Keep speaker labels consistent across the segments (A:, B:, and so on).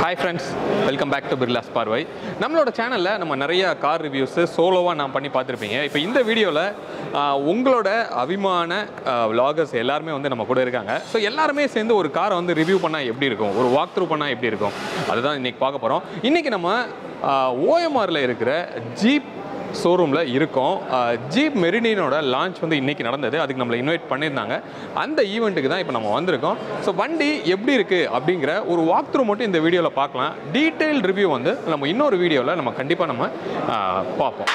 A: Hi friends welcome back to Birlas Parvai நம்மளோட சேனலில் நம்ம நிறைய கார் ரிவ்யூஸு சோலோவாக நான் பண்ணி பார்த்துருப்பீங்க இப்போ இந்த வீடியோவில் உங்களோட அபிமான vloggers எல்லாருமே வந்து நம்ம கூட இருக்காங்க ஸோ எல்லாருமே சேர்ந்து ஒரு காரை வந்து ரிவ்யூ பண்ணால் எப்படி இருக்கும் ஒரு வாக் த்ரூ பண்ணால் எப்படி இருக்கும் அதுதான் இன்றைக்கி பார்க்க போகிறோம் இன்றைக்கி நம்ம ஓஎம்ஆரில் இருக்கிற ஜீப் ஷோரூமில் இருக்கோம் ஜீப் மெரிடினோட லான்ச் வந்து இன்றைக்கி நடந்தது அதுக்கு நம்மளை இன்வைட் பண்ணியிருந்தாங்க அந்த ஈவெண்ட்டுக்கு தான் இப்போ நம்ம வந்திருக்கோம் ஸோ வண்டி எப்படி இருக்குது அப்படிங்கிற ஒரு வாக் த்ரூ மட்டும் இந்த வீடியோவில் பார்க்கலாம் டீட்டெயில் ரிவ்யூ வந்து நம்ம இன்னொரு வீடியோவில் நம்ம கண்டிப்பாக நம்ம ஆ, பார்ப்போம்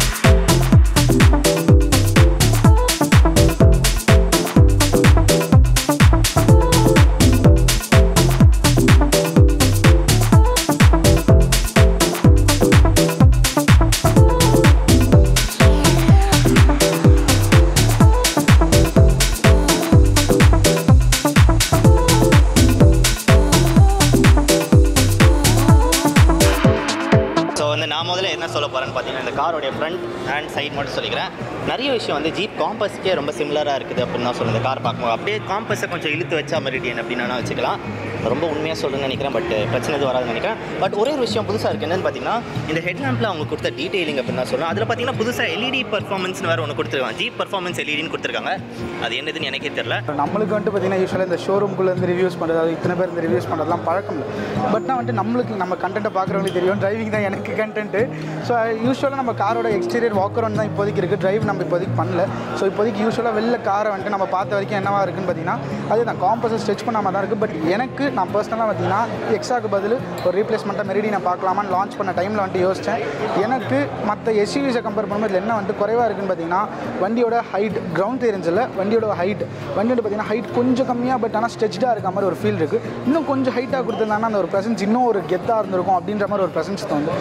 B: ஸோ வந்து நான் முதல்ல என்ன சொல்ல போகிறேன்னு பார்த்தீங்கன்னா இந்த காரோடைய ஃப்ரண்ட் அண்ட் சைடு மட்டும் சொல்லிக்கிறேன் நிறைய விஷயம் வந்து ஜீப் காம்பஸ்க்கே ரொம்ப சிமிலராக இருக்குது அப்படின்னு தான் சொல்லுங்கள் கார் பார்க்கும்போது அப்படியே காம்பஸை கொஞ்சம் இழுத்து வச்சா மெரிடியன் அப்படின்னு வேணா வச்சுக்கலாம் ரொம்ப உண்மையாக சொல்லுன்னு நினைக்கிறேன் பட் பிரச்சனை எதுவும் வராதுன்னு நினைக்கிறேன் பட் ஒரே ஒரு விஷயம் புதுசாக இருக்குது என்னன்னு பார்த்தீங்கன்னா இந்த ஹெட்லாம்பில் அவங்க கொடுத்த டீட்டெயிலிங் அப்படின்னு தான் சொல்லலாம் அதில் பார்த்தீங்கன்னா புதுசாக எல்இடி பர்ஃபார்மன்ஸ்னு வேறு ஒன்று கொடுத்துருக்காங்க ஜீப் பர்ஃபார்மன்ஸ் எல்இடின்னு கொடுத்துருக்காங்க அது என்னதுன்னு எனக்கே தெரியல
C: நம்மளுக்கு வந்துட்டு பார்த்தீங்கன்னா யூஸ்வலாக இந்த ஷோரூம்குள்ளே இருந்து ரிவ்யூஸ் பண்ணுறது அது இத்தனை பேர் இந்த ரிவ்யூஸ் பண்ணுறதுலாம் பழக்கம் இல்லை பட் நான் வந்துட்டு நம்மளுக்கு நம்ம கண்டென்ட்டை பார்க்குறவங்களுக்கு தெரியும் டிரைவிங் தான் எனக்கு கண்டென்ட்டு ஸோ யூஸ்வலாக நம்ம காரோட எக்ஸ்டீரியர் வாக் அரௌண்ட் தான் இப்போதைக்கு இருக்குது டிரைவ் நம்ம இப்போதைக்கு பண்ணல ஸோ இப்போதைக்கு யூஸ்வலாக வெளில காரை வந்துட்டு நம்ம பார்த்த வரைக்கும் என்னவா இருக்குன்னு பார்த்தீங்கன்னா அதுதான் காம்பஸை ஸ்ட்ரெச் பண்ணாமல் தான் இருக்குது பட் எனக்கு நான் பர்சனலாக பார்த்தீங்கன்னா எக்ஸாக்கு பதில் ஒரு ரீப்ளேஸ்மெண்ட்டாக மெரிடி நான் பார்க்கலாமான்னு லான்ச் பண்ண டைமில் வந்துட்டு யோசித்தேன் எனக்கு மற்ற எஸ்யூவிஸை கம்பேர் பண்ணும்போது இதில் என்ன வந்துட்டு குறைவாக இருக்குன்னு பார்த்தீங்கன்னா வண்டியோட ஹைட் கிரவுண்ட் தெரிஞ்சில் வண்டியோட ஹைட் வண்டியோட பார்த்தீங்கன்னா ஹைட் கொஞ்சம் கம்மியாக பட் ஆனால் ஸ்ட்ரெச்டாக இருக்க மாதிரி ஒரு ஃபீல் இருக்குது இன்னும் கொஞ்சம் ஹைட்டாக கொடுத்துருந்தாங்கன்னா அந்த ஒரு ப்ரெசன்ஸ் இன்னும் ஒரு கெத்தாக இருந்திருக்கும் அப்படின்ற மாதிரி ஒரு ப்ரெசன்ஸ் தோணுது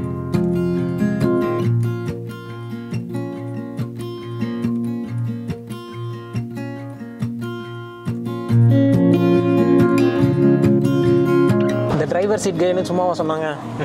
D: இந்த டிரைவர் சீட் கைன்னு சும்மாவா சொன்னாங்க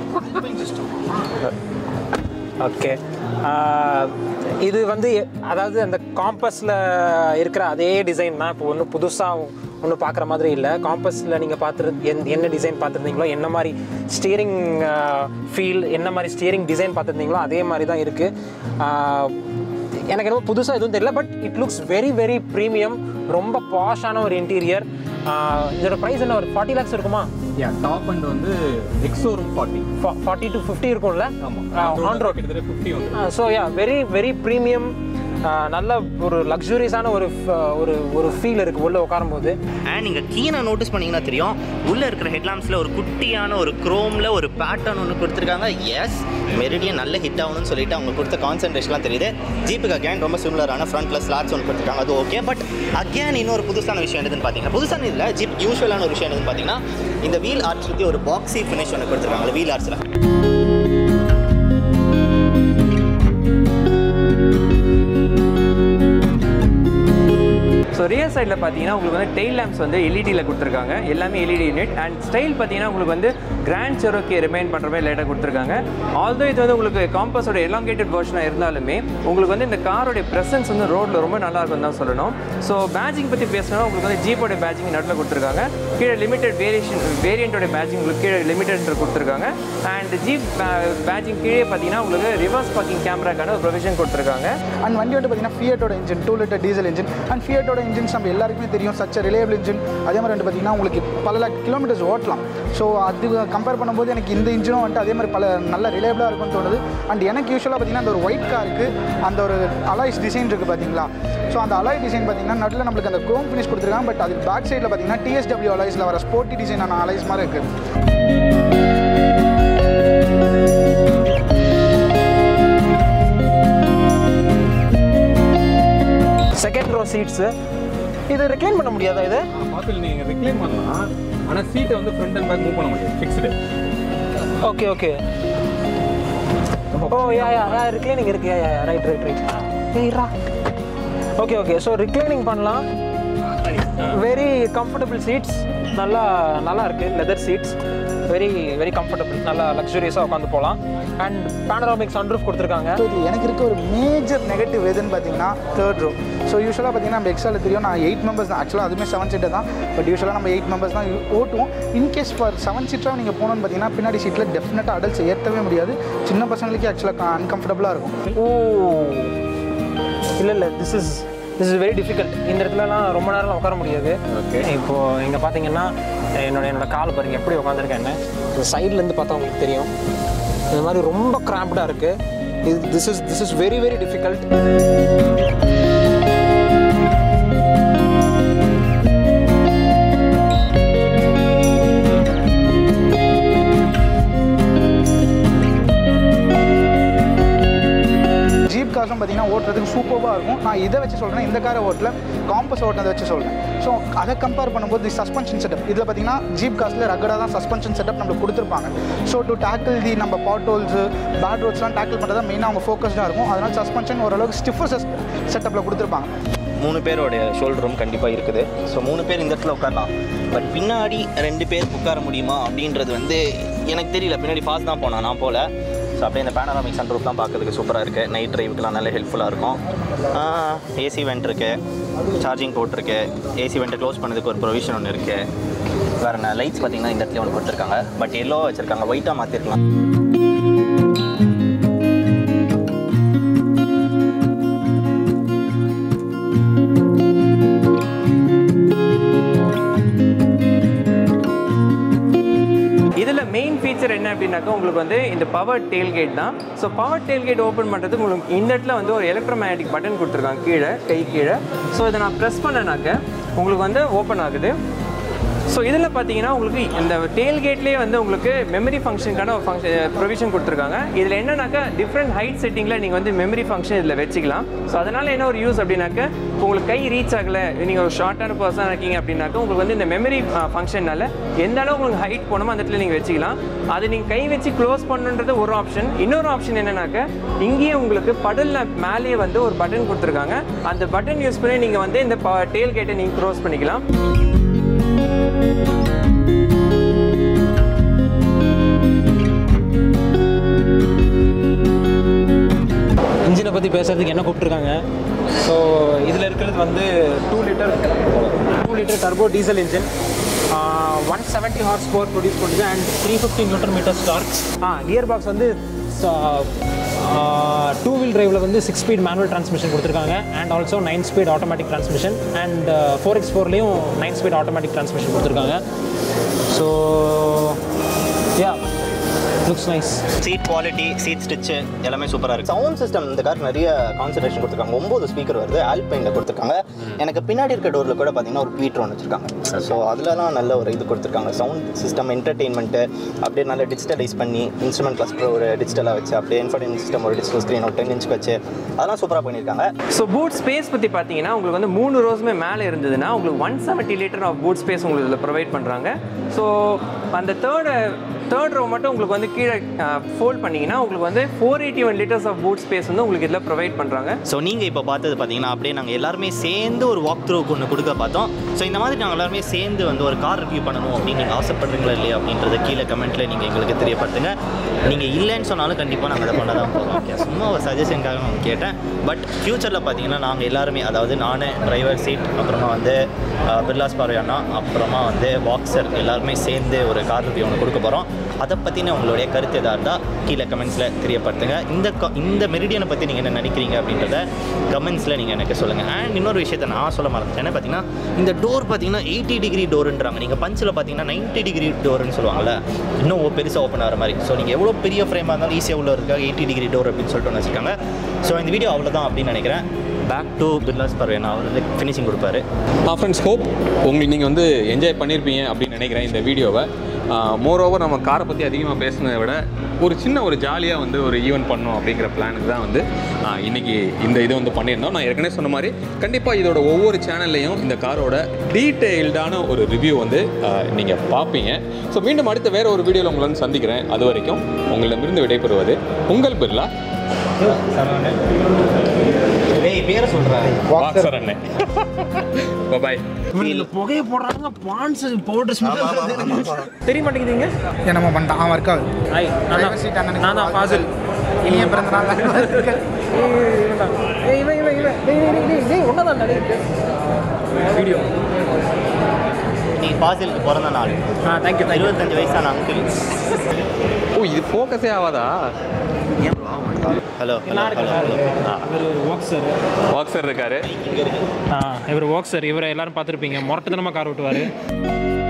D: ஓகே இது வந்து எ- அதாவது அந்த காம்பஸில் இருக்கிற அதே டிசைன் தான் இப்போ ஒன்றும் புதுசாக ஒன்றும் பார்க்குற மாதிரி இல்லை காம்பஸில் நீங்கள் பார்த்துரு என் என்ன டிசைன் பார்த்துருந்தீங்களோ என்ன மாதிரி ஸ்டியரிங் ஃபீல் என்ன மாதிரி ஸ்டியரிங் டிசைன் பார்த்துருந்தீங்களோ அதே மாதிரி தான் இருக்குது எனக்கு என்னமோ புதுசாக எதுவும் தெரியல but it looks very very premium ரொம்ப பாஷான ஒரு இன்டீரியர் இதோட ப்ரைஸ் என்ன ஒரு ஃபார்ட்டி லேக்ஸ் இருக்குமா
A: யா டாப் அண்ட் வந்து ex showroom forty
D: forty to fifty இருக்கும்ல
A: ஆமாம்
D: ஆன் ரோட்
A: கிட்டத்தட்ட ஃபிஃப்டி வந்து
D: so yeah very very premium நல்ல ஒரு லக்ஸுரியஸான ஒரு f- ஒரு ஒரு ஃபீல் இருக்குது உள்ளே உட்காரும்போது
B: அண்ட் நீங்கள் கீனாக நோட்டீஸ் பண்ணீங்கன்னா தெரியும் உள்ளே இருக்கிற ஹெட்லாம்ப்ஸில் ஒரு குட்டியான ஒரு குரோமில் ஒரு பேட்டர்ன் ஒன்று கொடுத்துருக்காங்க எஸ் மெரிடியன் நல்ல ஹிட் ஆகணும்னு சொல்லிட்டு அவங்க கொடுத்த கான்சன்ட்ரேஷன்லாம் தெரியுது ஜீப்புக்கு அகேன் ரொம்ப சிமிலரான ஃப்ரண்ட்ல ஸ்லாட்ஸ் ஒன்று கொடுத்துருக்காங்க அது ஓகே பட் அகேன் இன்னொரு புதுசான விஷயம் என்னதுன்னு பார்த்தீங்கன்னா புதுசான இதில் ஜீப் யூஸ்வலான ஒரு விஷயம் என்னதுன்னு பார்த்தீங்கன்னா இந்த வீல் ஆர்ட்ஸ் சுற்றி ஒரு பாக்ஸி ஃபினிஷ் ஒன்று கொடுத்துருக்காங்க வீல் ஆர்ட்ஸில்
E: ஸோ ரியர் சைடில் பார்த்தீங்கன்னா உங்களுக்கு வந்து டெய்ல் லேம்ப்ஸ் வந்து எல்இடியில் கொடுத்துருக்காங்க எல்லாமே எல்இடி யூனிட் அண்ட் ஸ்டைல் பார்த்தீங்கன்னா உங்களுக்கு வந்து கிராண்ட் செரோக்கே ரிமைன் பண்ணுற மாதிரி லேட்டாக கொடுத்துருக்காங்க ஆல்தோ இது வந்து உங்களுக்கு காம்பஸோட எலாங்கேட்டட் வெர்ஷனாக இருந்தாலுமே உங்களுக்கு வந்து இந்த காரோடைய ப்ரெசன்ஸ் வந்து ரோட்டில் ரொம்ப நல்லா இருக்கும் தான் சொல்லணும் ஸோ பேஜிங் பற்றி பேசணும்னா உங்களுக்கு வந்து ஜீப்போட பேஜிங் நடுவில் கொடுத்துருக்காங்க கீழே லிமிடெட் வேரியேஷன் வேரியண்ட்டோட பேஜிங் உங்களுக்கு கீழே லிமிடெட் கொடுத்துருக்காங்க அண்ட் ஜீப் பேஜிங் கீழே பார்த்தீங்கன்னா உங்களுக்கு ரிவர்ஸ் பார்க்கிங் கேமராக்கான ஒரு ப்ரொவிஷன் கொடுத்துருக்காங்க
C: அண்ட் வண்டி வந்து பார்த்தீங்கன்னா ஃபியட்டோட engine two litre diesel engine and ஃபியட்டோட இன்ஜின்ஸ் நம்ம எல்லாருக்குமே தெரியும் சச்ச ரிலேபிள் இன்ஜின் அதே மாதிரி வந்து பார்த்தீங்கன்னா உங்களுக்கு பல லேக் கிலோமீட்டர்ஸ் ஓட்டலாம் ஸோ அது கம்பேர் பண்ணும்போது எனக்கு இந்த இன்ஜினும் வந்துட்டு அதே மாதிரி பல நல்ல ரிலேபிளாக இருக்கும்னு தோணுது அண்ட் எனக்கு யூஸ்வலாக பார்த்தீங்கன்னா அந்த ஒரு ஒயிட் காருக்கு அந்த ஒரு அலாய்ஸ் டிசைன் இருக்குது பார்த்தீங்களா ஸோ அந்த அலாய் டிசைன் பார்த்தீங்கன்னா நடுவில் நம்மளுக்கு அந்த க்ரோம் ஃபினிஷ் கொடுத்துருக்காங்க பட் அதுக்கு பேக் சைடில் பார்த்தீங்கன்னா டிஎஸ்டபிள்யூ அலாய்ஸில் வர ஸ்போர்ட்டி டிசைனான அலாய்ஸ் மாதிரி இருக்குது
D: செகண்ட் ரோ சீட்ஸு இது ரெக்ளைன் பண்ண முடியாதா இது
A: பார்த்து நீங்கள் ரிக்ளைம் பண்ணலாம் ஆனால் சீட்டை வந்து ஃப்ரண்ட் அண்ட் பேக் மூவ் பண்ண முடியாது fixed
D: okay okay oh yeah yeah yeah reclining இருக்கு yeah yeah right right right ஏய்ரா ஓகே ஓகே ஸோ ரிக்ளைனிங் பண்ணலாம் வெரி கம்ஃபர்டபுள் சீட்ஸ் நல்லா நல்லா இருக்கு leather seats very very comfortable நல்லா லக்ஸுரியஸாக உட்காந்து போகலாம் அண்ட் பேனராமிக் சன்ரூஃப் கொடுத்துருக்காங்க
C: ஸோ இது எனக்கு இருக்க ஒரு மேஜர் நெகட்டிவ் எதுன்னு பார்த்தீங்கன்னா தேர்ட் ரோ ஸோ யூஸ்வலாக பார்த்தீங்கன்னா நம்ம எக்ஸ்ட்ராவில் தெரியும் நான் எயிட் மெம்பர்ஸ் தான் ஆக்சுவலாக அதுவுமே செவன் சீட்டர் தான் பட் யூஸ்வலாக நம்ம எயிட் மெம்பர்ஸ் தான் ஓட்டுவோம் இன்கேஸ் ஃபார் செவன் சீட்டராக நீங்கள் போகணும்னு பார்த்தீங்கன்னா பின்னாடி சீட்டில் டெஃபினட்டாக அடல்ட்ஸ் ஏற்றவே முடியாது சின்ன பசங்களுக்கே ஆக்சுவலாக அன்கம்ஃபர்டபுளாக இருக்கும்
D: ஓ இல்லை இல்லை this is this is very difficult இந்த இடத்துலலாம் ரொம்ப நேரம் உட்கார முடியாது
A: Okay.
D: இப்போ இங்கே பார்த்தீங்கன்னா என்னோட என்னோட கால் பாருங்க எப்படி உட்காந்துருக்கேன்னு இந்த சைட்லேருந்து பார்த்தா உங்களுக்கு தெரியும் இந்த மாதிரி ரொம்ப கிராம்ப்டாக இருக்குது இது this is this is very very difficult
C: jeep காசும் பார்த்தீங்கன்னா ஓட்டுறதுக்கு சூப்பராக இருக்கும் நான் இதை வச்சு சொல்கிறேன் இந்த காரை ஓட்டல காம்பஸ் ஓட்டினதை வச்சு சொல்கிறேன் ஸோ அதை கம்பேர் பண்ணும்போது சஸ்பென்ஷன் செட்டப் இதில் பார்த்தீங்கன்னா ஜீப் காசில் ரகடாக தான் சஸ்பென்ஷன் செட்டப் நம்மளுக்கு கொடுத்துருப்பாங்க ஸோ டு டேக்கிள் தி நம்ம பாட்டோல்ஸு பேட் ரோட்ஸ்லாம் டேக்கிள் பண்ணுறதா மெயினாக அவங்க ஃபோக்கஸ்டாக இருக்கும் அதனால் சஸ்பென்ஷன் ஓரளவுக்கு ஸ்டிஃபர் செட்டப்பில் கொடுத்துருப்பாங்க
B: மூணு பேரோட ஷோல்டரும் கண்டிப்பாக இருக்குது ஸோ மூணு பேர் இந்த இடத்துல உட்காரலாம் பட் பின்னாடி ரெண்டு பேர் உட்கார முடியுமா அப்படின்றது வந்து எனக்கு தெரியல பின்னாடி ஃபாஸ்ட் தான் போனேன் நான் போல ஸோ அப்படியே இந்த பேனராமிக் சன்ரூஃப்லாம் பார்க்கறதுக்கு சூப்பராக இருக்குது நைட் டிரைவுக்குலாம் நல்ல ஹெல்ப்ஃபுல்லாக இருக்கும் ஏசி வெண்ட் இருக்குது சார்ஜிங் போர்ட் இருக்குது ஏசி வெண்ட்டை க்ளோஸ் பண்ணதுக்கு ஒரு ப்ரொவிஷன் ஒன்று இருக்குது வேறு லைட்ஸ் பார்த்தீங்கன்னா இந்த இடத்துல ஒன்று கொடுத்துருக்காங்க பட் எல்லோ வச்சுருக்காங்க ஒயிட்டாக மாற்றிருக்கலாம்
E: இதில் மெயின் ஃபீச்சர் என்ன அப்படின்னாக்கா உங்களுக்கு வந்து இந்த பவர் டெயில்கேட் தான் ஸோ பவர் டெயில்கேட் ஓப்பன் பண்ணுறதுக்கு உங்களுக்கு இந்த இடத்துல வந்து ஒரு எலக்ட்ரோமேட்டிக் பட்டன் கொடுத்துருக்காங்க கீழே கை கீழே ஸோ இதை நான் ப்ரெஸ் பண்ணனாக்க உங்களுக்கு வந்து ஓப்பன் ஆகுது ஸோ இதில் பார்த்தீங்கன்னா உங்களுக்கு இந்த டெயில்கேட்லேயே வந்து உங்களுக்கு மெமரி ஃபங்க்ஷனுக்கான ஒரு ஃபங்க்ஷன் ப்ரொவிஷன் கொடுத்துருக்காங்க இதில் என்னன்னாக்கா டிஃப்ரெண்ட் ஹைட் செட்டிங்கில் நீங்கள் வந்து மெமரி ஃபங்க்ஷன் இதில் வச்சுக்கலாம் ஸோ அதனால் என்ன ஒரு யூஸ் அப்படின்னாக்க உங்களுக்கு கை ரீச் ஆகலை நீங்கள் ஒரு ஷார்ட்டான பர்சனாக இருக்கீங்க அப்படின்னாக்கா உங்களுக்கு வந்து இந்த மெமரி ஃபங்க்ஷனால எந்த அளவு உங்களுக்கு ஹைட் போகணுமோ அந்த இடத்துல நீங்கள் வச்சுக்கலாம் அது நீங்கள் கை வச்சு க்ளோஸ் பண்ணுன்றது ஒரு ஆப்ஷன் இன்னொரு ஆப்ஷன் என்னன்னாக்க இங்கேயே உங்களுக்கு படல் மேலேயே வந்து ஒரு பட்டன் கொடுத்துருக்காங்க அந்த பட்டன் யூஸ் பண்ணி நீங்கள் வந்து இந்த டெயில் கேட்டை நீங்கள் க்ளோஸ் பண்ணிக்கலாம்
D: இன்ஜினை பற்றி பேசுறதுக்கு என்ன கூப்பிட்ருக்காங்க ஸோ இதில் இருக்கிறது வந்து two litre two litre turbo diesel engine one seventy horse power produce பண்ணுது and three fifty newton metre torque ah gear box வந்து டூ வீல் டிரைவில் வந்து சிக்ஸ் ஸ்பீட் மேனுவல் டிரான்ஸ்மிஷன் கொடுத்துருக்காங்க and also nine speed automatic transmission and four x ஃபோர்லேயும் nine speed automatic transmission கொடுத்துருக்காங்க so yeah looks nice
B: seat quality seat stitch எல்லாமே சூப்பராக இருக்குது sound system இந்த கார் நிறைய கான்சன்ட்ரேஷன் கொடுத்துருக்காங்க ஒம்பது ஸ்பீக்கர் வருது ஆல்பைனில் கொடுத்துருக்காங்க எனக்கு பின்னாடி இருக்க டோரில் கூட பார்த்தீங்கன்னா ஒரு பீட்ரோன் வச்சுருக்காங்க ஸோ அதுலலாம் நல்ல ஒரு இது கொடுத்துருக்காங்க சவுண்ட் சிஸ்டம் என்டர்டெயின்மெண்ட்டு அப்படியே நல்ல டிஜிட்டலைஸ் பண்ணி இன்ஸ்ட்ருமெண்ட் கிளஸ்டர் ஒரு டிஜிட்டலாக வச்சு அப்படியே இன்ஃபர்டைன் சிஸ்டம் ஒரு டிஜிட்டல் ஸ்க்ரீன் ஒரு டென் இன்ச்சுக்கு வச்சு அதெல்லாம் சூப்பராக பண்ணியிருக்காங்க
E: ஸோ பூட் ஸ்பேஸ் பற்றி பார்த்தீங்கன்னா உங்களுக்கு வந்து மூணு ரோஸுமே மேலே இருந்ததுன்னா உங்களுக்கு one seventy litre of boot space உங்களுக்கு இதில் ப்ரொவைட் பண்ணுறாங்க ஸோ அந்த தேர்டு தேர்ட் ரோ மட்டும் உங்களுக்கு வந்து கீழே ஃபோல்ட் பண்ணிங்கன்னா உங்களுக்கு வந்து four eighty one litres of boot space வந்து உங்களுக்கு இதில் ப்ரொவைட் பண்ணுறாங்க
B: ஸோ நீங்கள் இப்போ பார்த்தது பார்த்தீங்கன்னா அப்படியே நாங்கள் எல்லாருமே சேர்ந்து ஒரு வாக் த்ரூக்கு ஒன்று கொடுக்க பார்த்தோம் ஸோ இந்த மாதிரி நாங்கள் எல்லாருமே சேர்ந்து வந்து ஒரு கார் ரிவ்யூ பண்ணணும் அப்படின்னு நீங்கள் ஆசைப்படுறீங்களா இல்லையா அப்படின்றத கீழே கமெண்ட்டில் நீங்கள் எங்களுக்கு தெரியப்படுத்துங்க நீங்கள் இல்லைன்னு சொன்னாலும் கண்டிப்பாக நாங்கள் அதை பண்ண தான் போகிறோம் ஓகே சும்மா ஒரு சஜஷனுக்காக நான் கேட்டேன் பட் ஃப்யூச்சரில் பார்த்தீங்கன்னா நாங்கள் எல்லாருமே அதாவது நான் டிரைவர் சீட் அப்புறமா வந்து அஹ், பிர்லாஸ் பார்வையானா அப்புறமா வந்து பாக்ஸர் எல்லாருமே சேர்ந்து ஒரு கார் ரிவ்யூ ஒன்று கொடுக்க போகிறோம் அதை பற்றின உங்களுடைய கருத்து எதாக இருந்தால் கீழே கமெண்ட்ஸில் தெரியப்படுத்துங்க இந்த co- இந்த மெரிடியனை பற்றி நீங்கள் என்ன நினைக்கிறீங்க அப்படின்றத கமெண்ட்ஸில் நீங்கள் எனக்கு சொல்லுங்கள் அண்ட் இன்னொரு விஷயத்தை நான் சொல்ல மறந்துட்டேன் என்ன பார்த்தீங்கன்னா இந்த டோர் பார்த்தீங்கன்னா எயிட்டி டிகிரி டோருன்றாங்க நீங்கள் பஞ்சில் பார்த்தீங்கன்னா 90 டிகிரி டோர்னு சொல்லுவாங்கல்ல இன்னும் பெருசாக ஓப்பன் ஆகிற மாதிரி ஸோ நீங்கள் எவ்வளோ பெரிய ஃப்ரேமாக இருந்தாலும் ஈஸியாக உள்ள இருக்கா எயிட்டி டிகிரி டோர் அப்படின்னு சொல்லிட்டு ஒன்று வச்சுருக்காங்க ஸோ இந்த வீடியோ அவ்வளோதான் அப்படின்னு நினைக்கிறேன் பேக் டு பிர்லாஸ் பர்வேன் அவர் வந்து ஃபினிஷிங் கொடுப்பாரு
A: ஃப்ரெண்ட்ஸ் ஹோப் உங்களுக்கு நீங்கள் வந்து என்ஜாய் பண்ணியிருப்பீங்க அப்படின்னு நினைக்கிறேன் இந்த வீடியோவை மோர் ஓவர் நம்ம காரை பற்றி அதிகமாக பேசுனதை விட ஒரு சின்ன ஒரு ஜாலியாக வந்து ஒரு ஈவெண்ட் பண்ணணும் அப்படிங்கிற பிளானுக்கு தான் வந்து ஆஹ், இன்னைக்கு இந்த இது வந்து பண்ணியிருந்தோம் நான் ஏற்கனவே சொன்ன மாதிரி கண்டிப்பாக இதோட ஒவ்வொரு சேனல்லையும் இந்த காரோட டீட்டெயில்டான ஒரு ரிவ்யூ வந்து நீங்கள் பார்ப்பீங்க ஸோ மீண்டும் அடுத்த வேற ஒரு வீடியோவில் உங்களை வந்து சந்திக்கிறேன் அது வரைக்கும் உங்களிடமிருந்து விடைபெறுவது உங்கள் பிர்லா
B: ஏய் பேரை சொல்கிறேன்
A: வாக்சர் அண்ணே பாய்
B: ஃபீல்
D: புகையை போடுறாங்க பான்ஸ் பவுடர் தெரிய மாட்டேங்குதுங்க
C: ஏன் நம்ம பண்ணிட்டான் அவன் ஒர்க் ஆகுது
D: ஐ நான்
C: Driver seat அண்ணனுக்கு
D: நான் தான் ஃபாசில்
C: இனிய பிறந்த நாள் நல்வாழ்த்துக்கள்.
D: ஏய் இவன் இவன் இவன் டேய் டேய் டேய் டேய் ஒன்னதான் டேய் வீடியோ
B: நீ ஃபாசிலுக்கு பிறந்த நாள்
D: ஆ தேங்க் யூ தேங்க் யூ
B: இருபத்தஞ்சு வயசான அங்கிள்
A: ஓ இது ஃபோக்கஸே ஆகாதா
B: ஹலோ ஹலோ ஹலோ ஹலோ
D: இவர் வாக்ஸர்
A: பாக்ஸர் இருக்காரு
B: இங்கே இருக்கு
D: ஆ இவர் வாக்ஸர் இவரை எல்லாரும் பார்த்துருப்பீங்க முரட்டுத்தனமாக கார் ஓட்டுவார்